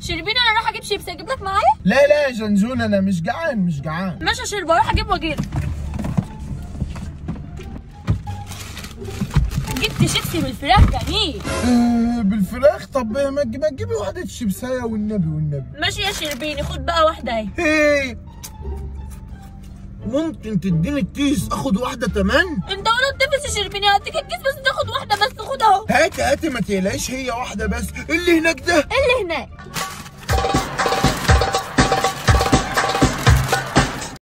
شربين انا راح اجيب شيبسي اجيب لك معايا لا لا يا جنزون انا مش جعان مش جعان ماشي يا شربة اروح اجيب واجيلك جبت شيبسي بالفراخ جميل آه بالفراخ طب ما تجي- ما تجيبي واحدة شيبساية والنبي والنبي ماشي يا شربيني خد بقى واحدة اهي ايه ممكن تديني الكيس اخد واحدة كمان انت ولا تنفس يا شربيني هديك الكيس بس تاخد واحدة بس خد اهو هاتي هاتي ما تقلقيش هي واحدة بس اللي هناك ده ايه اللي هناك